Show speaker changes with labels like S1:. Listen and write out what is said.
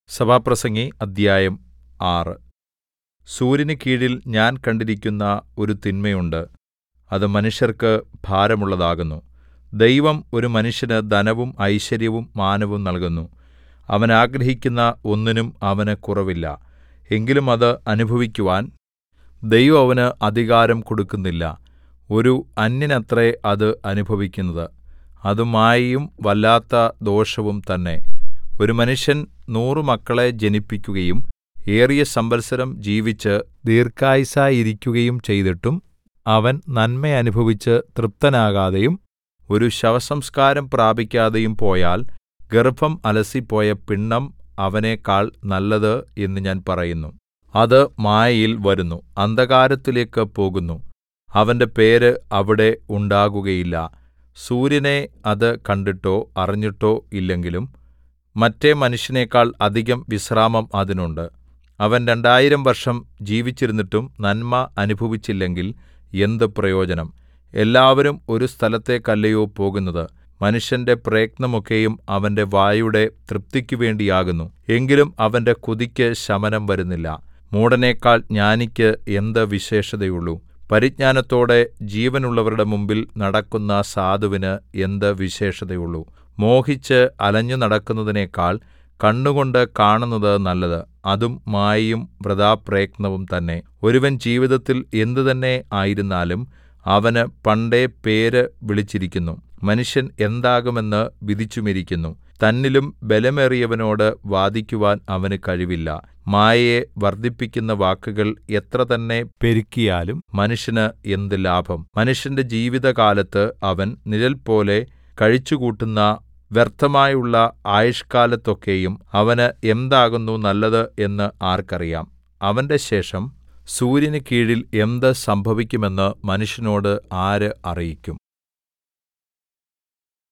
S1: സഭാപ്രസംഗി അദ്ധ്യായം ആറ് സൂര്യന് കീഴിൽ ഞാൻ കണ്ടിരിക്കുന്ന ഒരു തിന്മയുണ്ട് അത് മനുഷ്യർക്ക് ഭാരമുള്ളതാകുന്നു ദൈവം ഒരു മനുഷ്യന് ധനവും ഐശ്വര്യവും മാനവും നൽകുന്നു അവൻ ആഗ്രഹിക്കുന്ന ഒന്നിനും അവന് കുറവില്ല എങ്കിലും അത് അനുഭവിക്കുവാൻ ദൈവം അവന് അധികാരം കൊടുക്കുന്നില്ല ഒരു അന്യനത്രേ അത് അനുഭവിക്കുന്നത് അത് മായയും വല്ലാത്ത ദോഷവും തന്നെ ഒരു മനുഷ്യൻ നൂറു മക്കളെ ജനിപ്പിക്കുകയും ഏറിയ സംവത്സരം ജീവിച്ച് ദീർഘായുസ്സായിരിക്കുകയും ചെയ്തിട്ടും അവൻ നന്മ അനുഭവിച്ച് തൃപ്തനാകാതെയും ഒരു ശവസംസ്കാരം പ്രാപിക്കാതെയും പോയാൽ ഗർഭം അലസിപ്പോയ പിണ്ഡം അവനെക്കാൾ നല്ലത് എന്ന് ഞാൻ പറയുന്നു അത് മായയിൽ വരുന്നു അന്ധകാരത്തിലേക്ക് പോകുന്നു അവന്റെ പേര് അവിടെ ഉണ്ടാകുകയില്ല സൂര്യനെ അത് കണ്ടിട്ടോ അറിഞ്ഞിട്ടോ ഇല്ലെങ്കിലും മറ്റെ മനുഷ്യനേക്കാൾ അധികം വിശ്രാമം അതിനുണ്ട് അവൻ രണ്ടായിരം വർഷം ജീവിച്ചിരുന്നിട്ടും നന്മ അനുഭവിച്ചില്ലെങ്കിൽ എന്ത് പ്രയോജനം എല്ലാവരും ഒരു സ്ഥലത്തേക്കല്ലയോ പോകുന്നത് മനുഷ്യന്റെ പ്രയത്നമൊക്കെയും അവന്റെ വായുടെ തൃപ്തിക്കുവേണ്ടിയാകുന്നു എങ്കിലും അവന്റെ കൊതിക്ക് ശമനം വരുന്നില്ല മൂഢനെക്കാൾ ജ്ഞാനിക്ക് എന്ത് വിശേഷതയുള്ളു പരിജ്ഞാനത്തോടെ ജീവനുള്ളവരുടെ മുമ്പിൽ നടക്കുന്ന സാധുവിന് എന്ത് വിശേഷതയുള്ളു മോഹിച്ച് അലഞ്ഞു നടക്കുന്നതിനേക്കാൾ കണ്ണുകൊണ്ട് കാണുന്നത് നല്ലത് അതും മായയും വൃഥാപ്രയത്നവും തന്നെ ഒരുവൻ ജീവിതത്തിൽ എന്ത് തന്നെ ആയിരുന്നാലും അവന് പണ്ടേ പേര് വിളിച്ചിരിക്കുന്നു മനുഷ്യൻ എന്താകുമെന്ന് വിധിച്ചുമിരിക്കുന്നു തന്നിലും ബലമേറിയവനോട് വാദിക്കുവാൻ അവന് കഴിവില്ല മായയെ വർദ്ധിപ്പിക്കുന്ന വാക്കുകൾ എത്ര തന്നെ പെരുക്കിയാലും മനുഷ്യന് എന്ത് ലാഭം മനുഷ്യന്റെ ജീവിതകാലത്ത് അവൻ നിഴൽപോലെ കഴിച്ചുകൂട്ടുന്ന വ്യർത്ഥമായുള്ള ആയുഷ്കാലത്തൊക്കെയും അവന് എന്താകുന്നു നല്ലത് എന്ന് ആർക്കറിയാം അവന്റെ ശേഷം സൂര്യന് കീഴിൽ എന്ത് സംഭവിക്കുമെന്ന് മനുഷ്യനോട് ആര് അറിയിക്കും